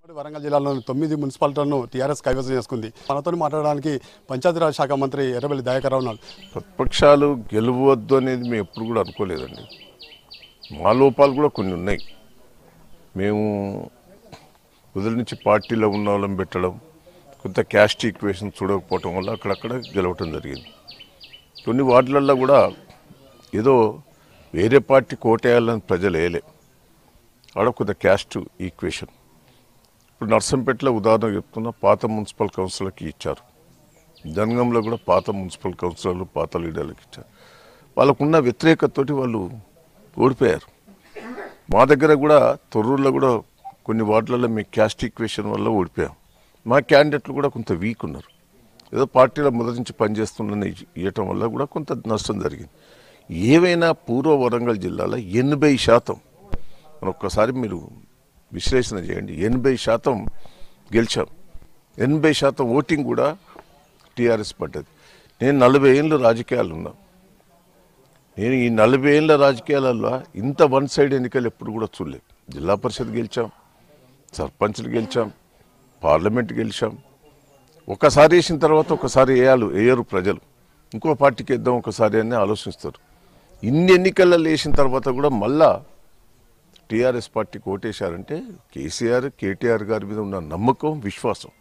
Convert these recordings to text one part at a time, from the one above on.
వరంగల్ జిల్లాలోని తొమ్మిది మున్సిపాలిటీలను టీఆర్ఎస్ కైవసం చేసుకుంది మనతో మాట్లాడడానికి పంచాయతీరాజ్ శాఖ మంత్రి ఎర్రబెల్లి దయాకర్ రావు ఉన్నారు ప్రతిపక్షాలు గెలవద్దు అనేది మేము ఎప్పుడు కూడా అనుకోలేదండి మా లోపాలు కూడా కొన్ని ఉన్నాయి మేము మొదటి నుంచి పార్టీలో ఉన్న వాళ్ళని పెట్టడం కొంత క్యాస్ట్ ఈక్వేషన్ చూడకపోవటం వల్ల అక్కడక్కడ గెలవటం జరిగింది కొన్ని వార్డులలో కూడా ఏదో వేరే పార్టీ కోటేయాలని ప్రజలు వేయలే ఆడ కొంత క్యాస్ట్ ఈక్వేషన్ ఇప్పుడు నర్సంపేటలో ఉదాహరణ చెప్తున్నా పాత మున్సిపల్ కౌన్సిలర్కి ఇచ్చారు జనగంలో కూడా పాత మున్సిపల్ కౌన్సిలర్లు పాత లీడర్లకు ఇచ్చారు వాళ్ళకున్న వ్యతిరేకతతోటి వాళ్ళు ఓడిపోయారు మా దగ్గర కూడా తొర్రూరులో కూడా కొన్ని వార్డులలో మీ క్యాస్ట్ ఈక్వేషన్ వల్ల ఓడిపోయాం మా క్యాండిడేట్లు కూడా కొంత వీక్ ఉన్నారు ఏదో పార్టీలో మొదటి నుంచి పనిచేస్తుందని ఇవ్వటం వల్ల కూడా కొంత నష్టం జరిగింది ఏవైనా పూర్వ వరంగల్ జిల్లాలో ఎనభై శాతం మనం ఒక్కసారి మీరు విశ్లేషణ చేయండి ఎనభై శాతం గెలిచాం ఎనభై శాతం ఓటింగ్ కూడా టీఆర్ఎస్ పడ్డది నేను నలభై ఏళ్ళు రాజకీయాలు ఉన్నా నేను ఈ నలభై ఏళ్ళ రాజకీయాలలో ఇంత వన్ సైడ్ ఎన్నికలు ఎప్పుడు కూడా చూడలేదు జిల్లా పరిషత్ గెలిచాం సర్పంచ్లు గెలిచాం పార్లమెంట్ గెలిచాం ఒకసారి వేసిన తర్వాత ఒకసారి వేయాలి వేయరు ప్రజలు ఇంకో పార్టీకి వేద్దాం ఒకసారి అని ఆలోచిస్తారు ఇన్ని ఎన్నికలలో వేసిన తర్వాత కూడా మళ్ళా టీఆర్ఎస్ పార్టీకి ఓటేశారంటే కేసీఆర్ కేటీఆర్ గారి మీద ఉన్న నమ్మకం విశ్వాసం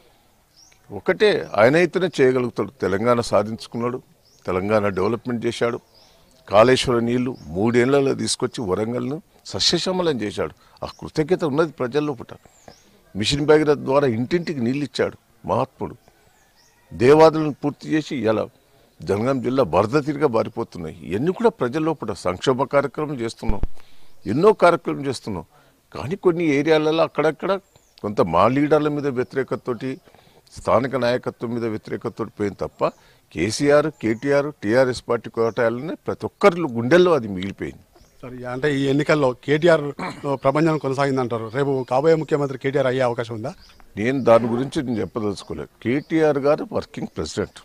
ఒకటే ఆయన అయితేనే చేయగలుగుతాడు తెలంగాణ సాధించుకున్నాడు తెలంగాణ డెవలప్మెంట్ చేశాడు కాళేశ్వర నీళ్లు మూడేళ్లలో తీసుకొచ్చి వరంగల్ను సస్యశ్యామలం చేశాడు ఆ కృతజ్ఞత ఉన్నది ప్రజల లోపట మిషన్ భగీరథ ద్వారా ఇంటింటికి నీళ్ళు ఇచ్చాడు మహాత్ముడు దేవాదులను పూర్తి చేసి ఇలా జనగాం జిల్లా వరద తిరిగా బారిపోతున్నాయి ఇవన్నీ కూడా ప్రజల లోపల సంక్షేమ కార్యక్రమం చేస్తున్నాం ఎన్నో కార్యక్రమం చేస్తున్నాం కానీ కొన్ని ఏరియాలలో అక్కడక్కడ కొంత మా లీడర్ల మీద వ్యతిరేకతతోటి స్థానిక నాయకత్వం మీద వ్యతిరేకతతో పోయింది తప్ప కేసీఆర్ కేటీఆర్ టీఆర్ఎస్ పార్టీ కోటాలనే ప్రతి ఒక్కరి గుండెల్లో అది మిగిలిపోయింది సరే అంటే ఈ ఎన్నికల్లో కేటీఆర్ ప్రపంచం కొనసాగిందంటారు రేపు కాబోయే ముఖ్యమంత్రి కేటీఆర్ అయ్యే అవకాశం ఉందా నేను దాని గురించి నేను చెప్పదలుచుకోలేదు కేటీఆర్ గారు వర్కింగ్ ప్రెసిడెంట్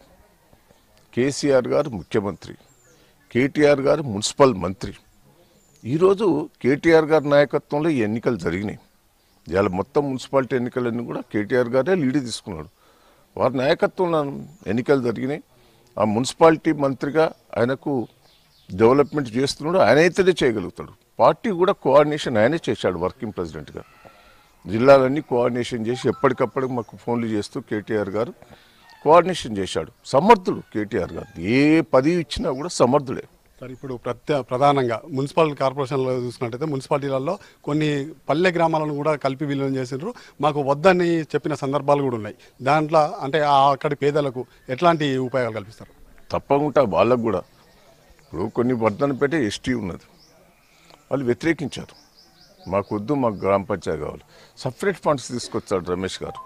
కేసీఆర్ గారు ముఖ్యమంత్రి కేటీఆర్ గారు మున్సిపల్ మంత్రి ఈరోజు కేటీఆర్ గారి నాయకత్వంలో ఈ ఎన్నికలు జరిగినాయి ఇవాళ మొత్తం మున్సిపాలిటీ ఎన్నికలన్నీ కూడా కేటీఆర్ గారే లీడ్ తీసుకున్నాడు వారి నాయకత్వంలో ఎన్నికలు జరిగినాయి ఆ మున్సిపాలిటీ మంత్రిగా ఆయనకు డెవలప్మెంట్ చేస్తున్నాడు ఆయన అయితేనే చేయగలుగుతాడు పార్టీ కూడా కోఆర్డినేషన్ ఆయనే చేశాడు వర్కింగ్ ప్రెసిడెంట్గా జిల్లాలన్నీ కోఆర్డినేషన్ చేసి ఎప్పటికప్పుడు మాకు ఫోన్లు చేస్తూ కేటీఆర్ గారు కోఆర్డినేషన్ చేశాడు సమర్థుడు కేటీఆర్ గారు ఏ పదవి ఇచ్చినా కూడా సమర్థుడే సరే ఇప్పుడు ప్రత్య ప్రధానంగా మున్సిపల్ కార్పొరేషన్లో చూసుకున్నట్టయితే మున్సిపాలిటీలలో కొన్ని పల్లె గ్రామాలను కూడా కలిపి విలీనం చేసిండ్రు మాకు వద్దని చెప్పిన సందర్భాలు కూడా ఉన్నాయి దాంట్లో అంటే ఆ అక్కడి పేదలకు ఎట్లాంటి ఉపయోగాలు కల్పిస్తారు తప్పకుండా వాళ్ళకు కూడా ఇప్పుడు కొన్ని వర్ధనపేట ఎస్టీ ఉన్నది వాళ్ళు వ్యతిరేకించారు మాకు వద్దు మాకు గ్రామ పంచాయతీ కావాలి సపరేట్ ఫండ్స్ తీసుకొచ్చాడు రమేష్ గారు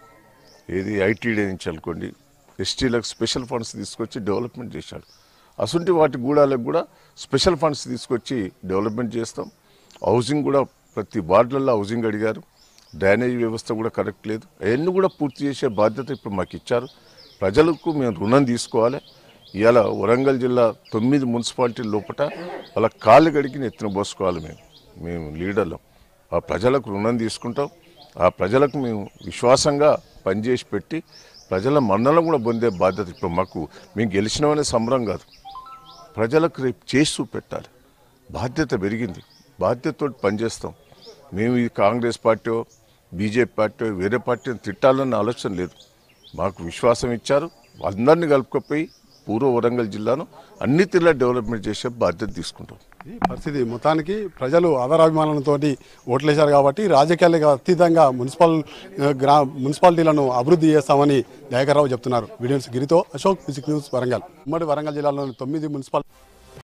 ఏది ఐటీడీ నుంచి అనుకోండి ఎస్టీలకు స్పెషల్ ఫండ్స్ తీసుకొచ్చి డెవలప్మెంట్ చేశాడు అసంటి వాటి గూడాలకు కూడా స్పెషల్ ఫండ్స్ తీసుకొచ్చి డెవలప్మెంట్ చేస్తాం హౌసింగ్ కూడా ప్రతి వార్డులలో హౌసింగ్ అడిగారు డ్రైనేజ్ వ్యవస్థ కూడా కరెక్ట్ లేదు అవన్నీ కూడా పూర్తి చేసే బాధ్యత ఇప్పుడు మాకు ఇచ్చారు ప్రజలకు మేము రుణం తీసుకోవాలి ఇవాళ వరంగల్ జిల్లా తొమ్మిది మున్సిపాలిటీ లోపల వాళ్ళ కాళ్ళు గడికి నెత్తిన పోసుకోవాలి మేము మేము లీడర్లం ఆ ప్రజలకు రుణం తీసుకుంటాం ఆ ప్రజలకు మేము విశ్వాసంగా పనిచేసి పెట్టి ప్రజల మన్నలను కూడా పొందే బాధ్యత ఇప్పుడు మాకు మేము గెలిచినామనే సంబరం కాదు ప్రజలకు రేపు చేసి చూపెట్టాలి బాధ్యత పెరిగింది బాధ్యతతో పనిచేస్తాం మేము ఈ కాంగ్రెస్ పార్టీ బీజేపీ పార్టీ వేరే పార్టీని తిట్టాలన్న ఆలోచన లేదు మాకు విశ్వాసం ఇచ్చారు అందరినీ కలుపుకపోయి పూర్వ వరంగల్ జిల్లాను అన్ని తీర్ల డెవలప్మెంట్ చేసే బాధ్యత తీసుకుంటాం ఈ పరిస్థితి మొత్తానికి ప్రజలు ఆధారాభిమానంతో ఓట్లేశారు కాబట్టి రాజకీయాలకు అతీతంగా మున్సిపల్ ఆ, గ్రా మున్సిపాలిటీలను అభివృద్ధి చేస్తామని దయాకర్రావు చెప్తున్నారు వీడియోస్ గిరితో అశోక్ ఫిజిక్ న్యూస్ వరంగల్ ఉమ్మడి వరంగల్ జిల్లాలోని తొమ్మిది మున్సిపల్